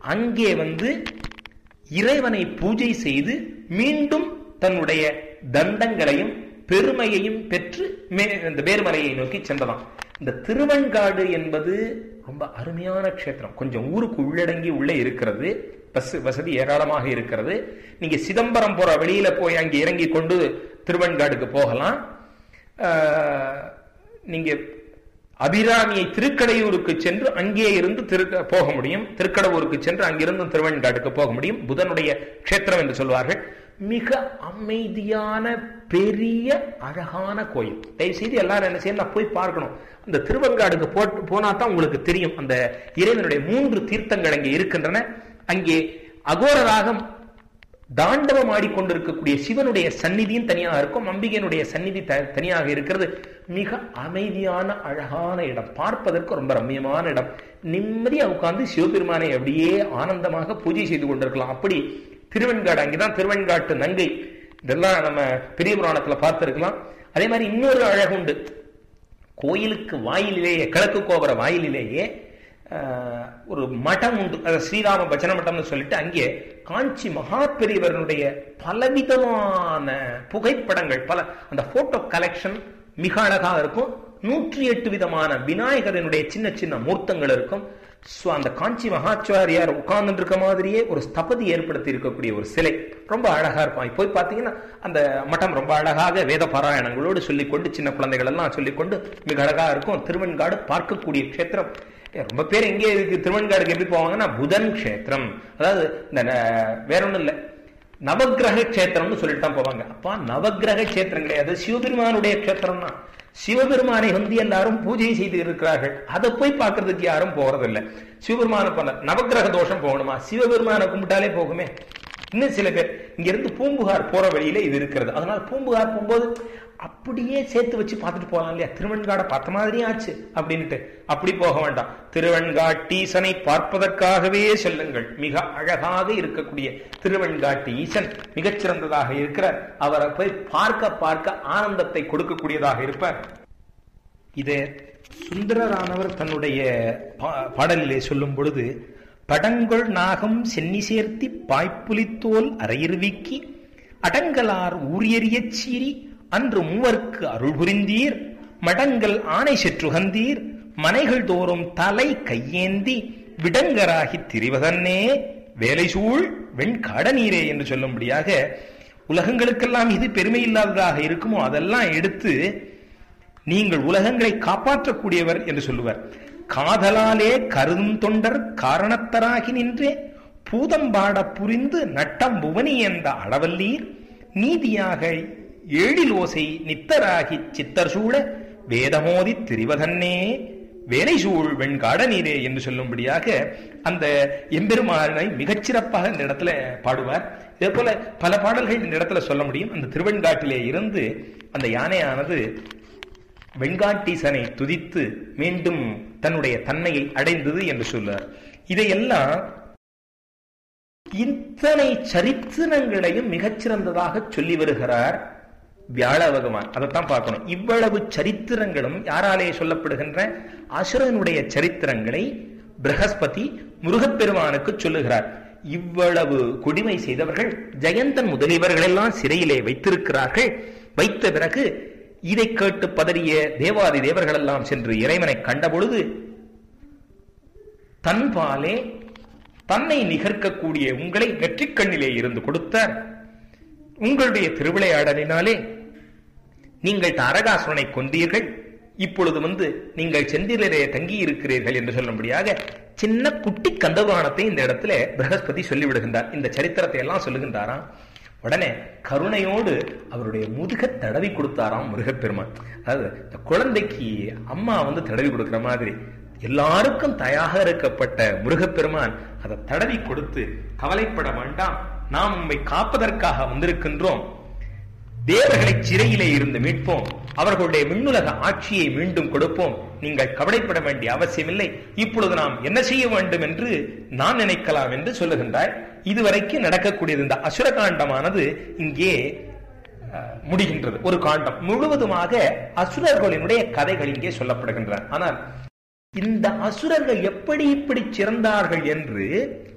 அங்கே வந்து இறைவனை பூஜை செய்து மீண்டும் தன்னுடைய தண்டங்களையும் பெருமையையும் பெற்று மே இந்த மேருமலையை நோக்கி சென்றதாம் இந்த திருவெண்காடு என்பது ரொம்ப அருமையான க்ஷேத்திரம் கொஞ்சம் ஊருக்கு உள்ளடங்கி உள்ளே இருக்கிறது பஸ் வசதி ஏராளமாக இருக்கிறது நீங்க சிதம்பரம் போற வெளியில போய் அங்கே இறங்கி கொண்டு திருவெண்காடுக்கு போகலாம் ஆஹ், நீங்க அபிராமியை திருக்கடையூருக்கு சென்று அங்கே இருந்து திரு போக முடியும் திருக்கடவூருக்கு சென்று அங்கிருந்து திருவெண்காட்டுக்கு போக முடியும் புதனுடைய க்ஷேத்திரம் என்று சொல்வார்கள் மிக அமைதியான பெரிய அழகான கோயில் தயவு செய்து எல்லாரும் என்ன செய்யணும் போய் பார்க்கணும் அந்த திருவெண்காடுக்கு போட்டு போனா தான் உங்களுக்கு தெரியும் அந்த இறைவனுடைய மூன்று தீர்த்தங்கள் அங்கே இருக்கின்றன அங்கே அகோரராக தாண்டவம் ஆடிக்கொண்டிருக்கக்கூடிய சிவனுடைய சந்நிதியும் தனியாக இருக்கும் அம்பிகையினுடைய சந்நிதி த- தனியாக இருக்கிறது மிக அமைதியான அழகான இடம் பார்ப்பதற்கு ரொம்ப ரம்மியமான இடம் நிம்மதியா உட்கார்ந்து சிவபெருமானை அப்படியே ஆனந்தமாக பூஜை செய்து கொண்டிருக்கலாம் அப்படி திருவெண்காடு அங்கேதான் திருவெண்காட்டு நங்கை இதெல்லாம் நம்ம பெரிய புராணத்துல பார்த்திருக்கலாம் அதே மாதிரி இன்னொரு அழகு உண்டு கோயிலுக்கு வாயிலிலேயே கிழக்கு கோபுர வாயிலிலேயே ஆஹ், ஒரு மடம் உண்டு அது ஸ்ரீராம பஜன மட்டம்னு சொல்லிட்டு அங்கே காஞ்சி மகா பெரியவருடைய பலவிதமான புகைப்படங்கள் பல அந்த போட்டோ கலெக்ஷன் மிக அழகாக இருக்கும் நூற்றி எட்டு விதமான விநாயகரனுடைய சின்ன சின்ன மூர்த்தங்கள் இருக்கும் So, அந்த காஞ்சி மகாச்சாரியார் உட்கார்ந்து இருக்க மாதிரியே ஒரு ஸ்தபதி ஏற்படுத்தி இருக்கக்கூடிய ஒரு சிலை ரொம்ப அழகா இருக்கும் போய் பார்த்தீங்கன்னா அந்த மட்டம் ரொம்ப அழகாக வேத பாராயணங்களோடு சொல்லிக்கொண்டு சின்ன குழந்தைகள் எல்லாம் சொல்லிக்கொண்டு மிக அழகா இருக்கும் திருவெண்காடு பார்க்கக்கூடிய க்ஷேத்திரம் ஏ, ரொம்ப பேர் எங்கே இருக்கு திருவெண்காடுக்கு எப்படி போவாங்கன்னா புதன் க்ஷேத்திரம் அதாவது இந்த ந- வேற ஒண்ணும் இல்லை நவக்கிரக க்ஷேத்திரம்னு சொல்லிட்டு தான் போவாங்க அப்பா நவக்கிரக க்ஷேத்திரம் கிடையாது சிவபெருமானுடைய க்ஷேத்திரம் தான் சிவபெருமானை வந்து எல்லாரும் பூஜை செய்து இருக்கிறார்கள் அதை போய் பார்க்கறதுக்கு யாரும் போறதில்லை சிவபெருமான பண்ண நவக்கிரக தோஷம் போகணுமா சிவபெருமானை கும்பிட்டாலே போகுமே இன்னும் சில பேர் இங்க இருந்து பூம்புகார் போற வழியில இது இருக்கிறது அதனால பூம்புகார் போகும்போது அப்படியே சேர்த்து வச்சு பார்த்துட்டு போகலாம் இல்லையா திருவெண்காடை பார்த்த மாதிரியே ஆச்சு அப்படின்ட்டு அப்படி போக வேண்டாம் திருவெண்காட்டீசனை பார்ப்பதற்காகவே செல்லுங்கள் மிக அழகாக இருக்கக்கூடிய திருவெண்காட்டு ஈசன் மிகச்சிறந்ததாக இருக்கிறார் அவரை போய் பார்க்க பார்க்க ஆனந்தத்தை கொடுக்கக்கூடியதாக இருப்பார் இதை சுந்தரரானவர் தன்னுடைய பா- பாடலிலே சொல்லும் பொழுது படங்கொள் நாகம் சென்னி சேர்த்தி பாய்ப்புலித்தோல் அரையிறுவிக்கி அடங்கலார் ஊரியறியச் சீறி அன்று மூவர்க்கு அருள் புரிந்தீர் மடங்கள் ஆணை செற்றுகந்தீர் மனைகள் தோறும் தலை கையேந்தி விடங்கராகித் திரிவதன்னே வேலை சூழ் வெண்காட நீரே என்று சொல்லும்படியாக உலகங்களுக்கெல்லாம் இது பெருமை இல்லாததாக இருக்குமோ அதெல்லாம் எடுத்து நீங்கள் உலகங்களை காப்பாற்றக்கூடியவர் என்று சொல்லுவார் காதலாலே கருதும் தொண்டர் காரணத்தராகி நின்றே பூதம்பாட புரிந்து நட்டம் புவனி என்ற அளவல்லீர் நீதியாக ஏழில் ஓசை நித்தராகி சித்தர் சூழ வேதமோதி திரிவதன்னே வேலை சூழ் வெண்காட நீரே என்று சொல்லும்படியாக அந்த எம்பெருமானை மிகச்சிறப்பாக இந்த இடத்துல பாடுவார் இதே போல பல பாடல்கள் இந்த இடத்துல சொல்ல முடியும் அந்த திருவெண்காட்டிலே இருந்து அந்த யானையானது வெண்காட்டீசனை துதித்து மீண்டும் தன்னுடைய தன்மையை அடைந்தது என்று சொல்றார் இதையெல்லாம் இத்தனை சரித்திரங்களையும் மிகச்சிறந்ததாக சொல்லி வருகிறார் வியாழ பகவான் அதைத்தான் பார்க்கணும் இவ்வளவு சரித்திரங்களும் யாராலே சொல்லப்படுகின்ற அசுரனுடைய சரித்திரங்களை பிரகஸ்பதி முருகப்பெருமானுக்கு சொல்லுகிறார் இவ்வளவு கொடுமை செய்தவர்கள் ஜெயந்தன் முதலியவர்களெல்லாம் சிறையிலே வைத்திருக்கிறார்கள் வைத்த பிறகு இதை கேட்டு பதறிய தேவாதி தேவர்கள் எல்லாம் சென்று இறைவனை கண்டபொழுது தன்பாலே தன்னை நிகர்க்கக்கூடிய உங்களை நெற்றிக்கண்ணிலே இருந்து கொடுத்தார் உங்களுடைய திருவிளையாடலினாலே நீங்கள் தாரகாசுரனை கொண்டீர்கள் இப்பொழுது வந்து நீங்கள் செந்திலே தங்கி இருக்கிறீர்கள் என்று சொல்லும்படியாக சின்ன குட்டி கந்தபுராணத்தை இந்த இடத்துல பிரகஸ்பதி சொல்லிவிடுகின்றார் இந்த சரித்திரத்தை எல்லாம் சொல்லுகின்றாராம் உடனே கருணையோடு அவருடைய முதுக தடவி கொடுத்தாராம் முருகப்பெருமான் அதாவது இந்த குழந்தைக்கு அம்மா வந்து தடவி கொடுக்கிற மாதிரி எல்லாருக்கும் தயாக இருக்கப்பட்ட முருகப்பெருமான் அதை தடவி கொடுத்து கவலைப்பட வேண்டாம் நாம் உம்மை காப்பதற்காக வந்திருக்கின்றோம் தேவர்களை சிறையிலே இருந்து மீட்போம் அவர்களுடைய விண்ணுலக ஆட்சியை மீண்டும் கொடுப்போம் நீங்கள் கவலைப்பட வேண்டிய அவசியமில்லை இப்பொழுது நாம் என்ன செய்ய வேண்டும் என்று நான் நினைக்கலாம் என்று சொல்லுகின்றார் இதுவரைக்கும் நடக்கக்கூடியது இந்த அசுர காண்டமானது இங்கே அஹ், முடிகின்றது ஒரு காண்டம் முழுவதுமாக அசுரர்களினுடைய கதைகள் இங்கே சொல்லப்படுகின்றன ஆனால் இந்த அசுரர்கள் எப்படி இப்படி சிறந்தார்கள் என்று